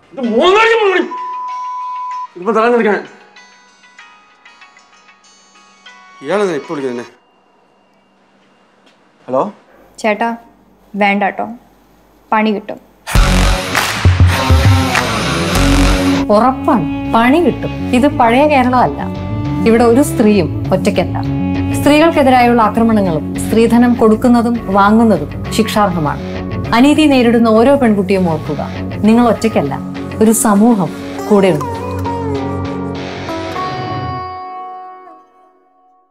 ഇത് മൂന്നാഴ്ച മുഴുവൻ ഇപ്പൊ തളം കളിക്കാൻ ഇയാളെന്താ ഇപ്പൊ വിളിക്കുന്നത് ഹലോ ചേട്ടാ വേണ്ട കേട്ടോ പണി കിട്ടും ഉറപ്പാണ് പണി കിട്ടും ഇത് പഴയ കേരളമല്ല ഇവിടെ ഒരു സ്ത്രീയും ഒറ്റയ്ക്കല്ല സ്ത്രീകൾക്കെതിരായുള്ള ആക്രമണങ്ങളും സ്ത്രീധനം കൊടുക്കുന്നതും വാങ്ങുന്നതും ശിക്ഷാർഹമാണ് അനീതി നേരിടുന്ന ഓരോ പെൺകുട്ടിയും ഓർക്കുക നിങ്ങൾ ഒറ്റയ്ക്കല്ല ഒരു സമൂഹം കൂടെയുണ്ട്